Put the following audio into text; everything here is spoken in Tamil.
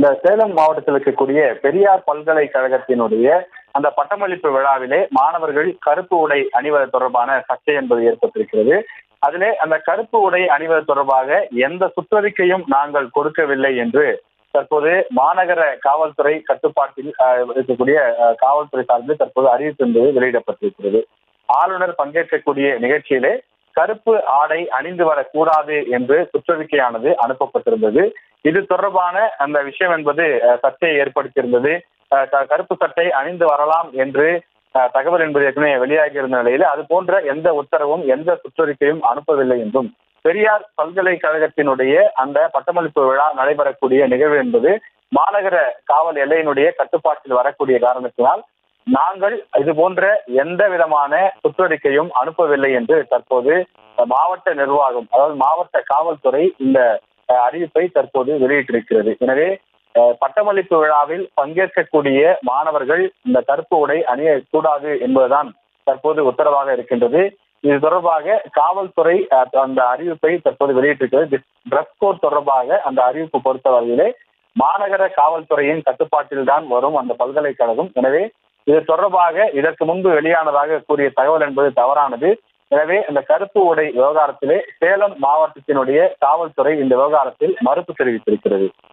இந்த சேலம் மாவட்டத்தில் இருக்கக்கூடிய பெரியார் பல்கலைக்கழகத்தினுடைய அந்த பட்டமளிப்பு விழாவிலே மாணவர்கள் கருப்பு உடை அணிவது தொடர்பான சர்ச்சை என்பது ஏற்பட்டிருக்கிறது அதிலே அந்த கருப்பு உடை அணிவது தொடர்பாக எந்த சுற்றறிக்கையும் நாங்கள் கொடுக்கவில்லை என்று தற்போது மாநகர காவல்துறை கட்டுப்பாட்டில் அஹ், இருக்கக்கூடிய அஹ், காவல்துறை சார்பில் தற்போது அறிவிப்பு என்பது வெளியிடப்பட்டிருக்கிறது ஆளுநர் பங்கேற்கக்கூடிய நிகழ்ச்சியிலே கருப்பு ஆடை அணிந்து வரக்கூடாது என்று சுற்றறிக்கையானது அனுப்பப்பட்டிருந்தது இது தொடர்பான அந்த விஷயம் என்பது அஹ், சர்ச்சையை ஏற்படுத்தியிருந்தது அஹ், க- கருப்பு சட்டை அணிந்து வரலாம் என்று அஹ், தகவல் என்பது ஏற்கனவே வெளியாகி இருந்த நிலையில அது போன்ற எந்த உத்தரவும் எந்த சுற்றறிக்கையும் அனுப்பவில்லை என்றும் பெரியார் பல்கலைக்கழகத்தினுடைய அந்த பட்டமளிப்பு விழா நடைபெறக்கூடிய நிகழ்வு என்பது மாநகர காவல் எல்லையினுடைய கட்டுப்பாட்டில் வரக்கூடிய காரணத்தினால் நாங்கள் இது போன்ற எந்த விதமான சுற்றறிக்கையும் அனுப்பவில்லை என்று தற்போது மாவட்ட நிர்வாகம் அதாவது மாவட்ட காவல்துறை இந்த அஹ், அறிவிப்பை தற்போது வெளியிட்டிருக்கிறது எனவே அஹ், பட்டமளிப்பு விழாவில் பங்கேற்கக்கூடிய மாணவர்கள் இந்த கருப்பு உடை அணியக்கூடாது என்பதுதான் தற்போது உத்தரவாக இருக்கின்றது இது தொடர்பாக காவல்துறை அஹ், அந்த அறிவிப்பை தற்போது வெளியிட்டிருக்கிறது டிரஸ் கோட் தொடர்பாக அந்த அறிவிப்பு பொறுத்தவரையிலே மாநகர காவல்துறையின் கட்டுப்பாட்டில் தான் வரும் அந்த பல்கலைக்கழகம் எனவே இது தொடர்பாக இதற்கு முன்பு வெளியானதாக கூறிய தகவல் என்பது தவறானது எனவே இந்த கருப்பு உடை விவகாரத்திலே சேலம் மாவட்டத்தினுடைய காவல்துறை இந்த விவகாரத்தில் மறுப்பு தெரிவித்திருக்கிறது